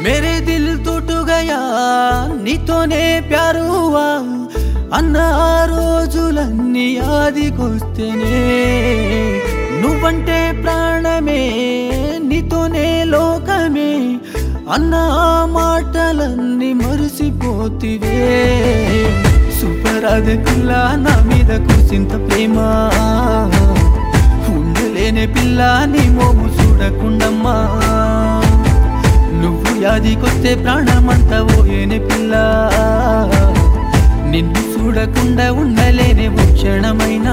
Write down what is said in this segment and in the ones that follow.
మేరే దిల్ టుట్ గయా నీతోనే ప్యారు హువా అన్న ఆ రోజులన్నీ ఆదికొస్తేనే నువ్వంటే ప్రాణమే నీతోనే లోకమే అన్న ఆ మాటలన్నీ మరిసిపోతివే సూపర్ అదే పిల్ల నా మీద కుసింత ప్రేమ ఉండలేనే పిల్ల నీ మోము చూడకుండమ్మా నువ్వు యాదికొస్తే ప్రాణమంతా ఓయేనే పిల్ల నిన్ను చూడకుండా ఉండలేనే ఓ క్షణమైనా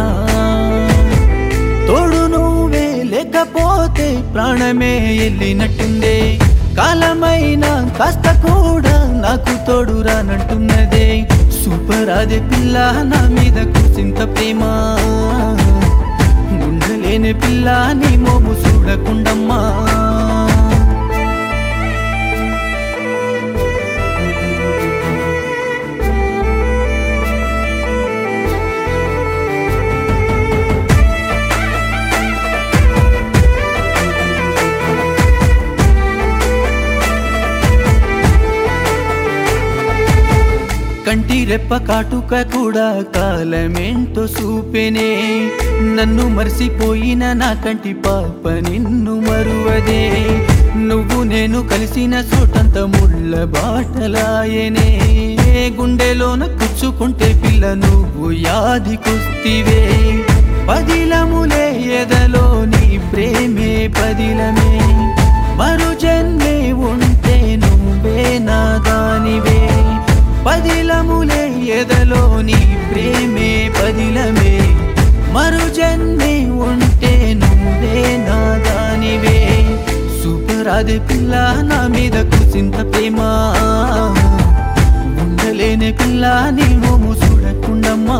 తోడు నువ్వే లేకపోతే ప్రాణమే వెళ్ళినట్టుందే కాలమైనా కాస్త కూడా నాకు తోడు రానట్టున్నదే సూపర్ అదే పిల్ల నా మీద కుసింత ప్రేమ ఉండలేని పిల్ల నీ మోము చూడకుండమ్మా కంటి రెప్ప కాటుక కూడా కాలమేంటో చూపెనే నన్ను మర్చిపోయిన నా కంటి పాప నిన్ను మరువదే నువ్వు నేను కలిసిన చోటంత ముళ్ళ బాటలాయనే గుండెలోన కూర్చుకుంటే పిల్ల నువ్వు యాదికొస్తివే పదిలములే ఎదలో నీ ప్రేమే పదిలమే మరు జన్మే ఉంటే నువ్వే నా దానివే పదిలములే ఎదలో నీ ప్రేమే పదిలమే మరు జన్మే ఉంటే నువ్వే నా దానివే సూపర్ అది పిల్ల నా మీద కుసింత ప్రేమ ఉండలేని పిల్ల నీ మోము చూడకుండమ్మా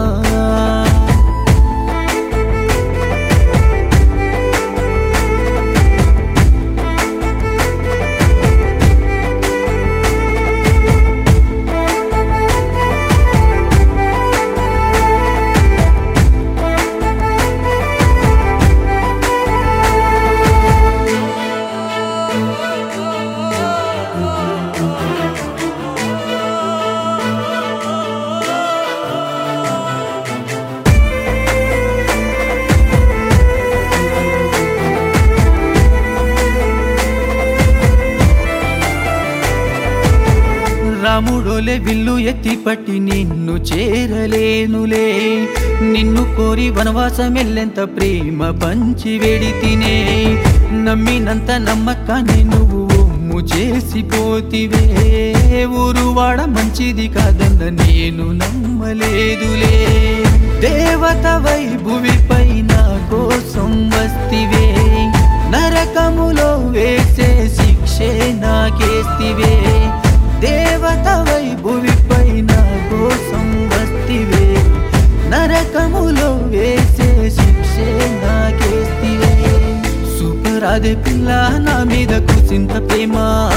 రాముడోలే విల్లు ఎత్తి పట్టి నిన్ను చేరలేనులే నిన్ను కోరి వనవాసమెల్లెంత ప్రేమ పంచి వెడి తినే నమ్మినంత నమ్మకాన్ని నువ్వు ఒమ్ము చేసిపోతివే ఊరు వాడ మంచిది కాదన్న నేను నమ్మలేదులే దేవత వైభువిపై నా కోసం వస్తివే నరకములో వేసే శిక్షే నాకేస్తివే దేవత వైభువిపై నా కోసం వస్తివే నరకములో వేసే శిక్షే నాకేస్తివే సూపర్ అదే పిల్ల నా మీద కుసింత ప్రేమ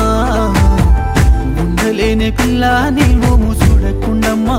ఉండలేని పిల్ల నీ మోము చూడకుండమ్మా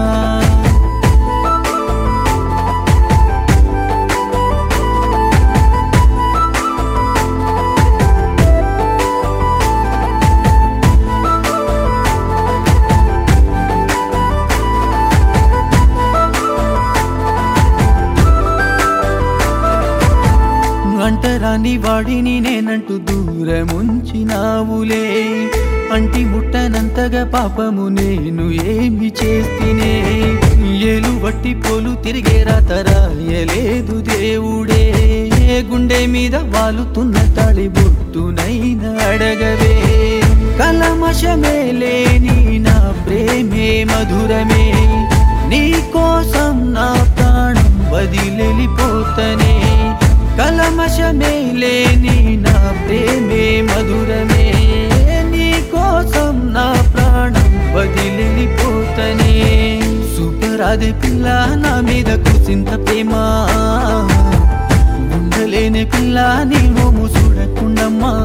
అంటరాని వాడిని నేనంటూ దూరముంచినావులే అంటి ముట్టనంతగా పాపము నేను ఏమి చేస్తేనే ఏలు బట్టి పోలు తిరిగే రాతరాయలేదు దేవుడే గుండె మీద వాలుతున్న తాళి బొట్టునైనా అడగవే కలమశమే లేని నా ప్రేమే మధురమే నీ కోసం నా ప్రాణం వదిలెళ్ళిపోతనే కలమశమే లేని నా ప్రేమే మధురమే నీ కోసం నా ప్రాణం వదిలిపోతనే సూపర్ అదే పిల్ల నా మీద కుసింత ప్రేమ ఉండలేని పిల్ల నీ మోము చూడకుండమ్మా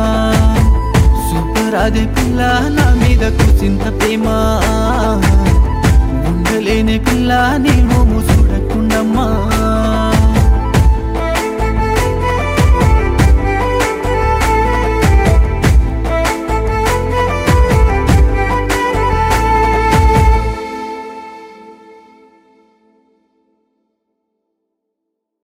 సూపర్ అదే పిల్ల నా మీద కుసింత ప్రేమ ఉండలేని పిల్ల నీ మోము చూడకుండమ్మా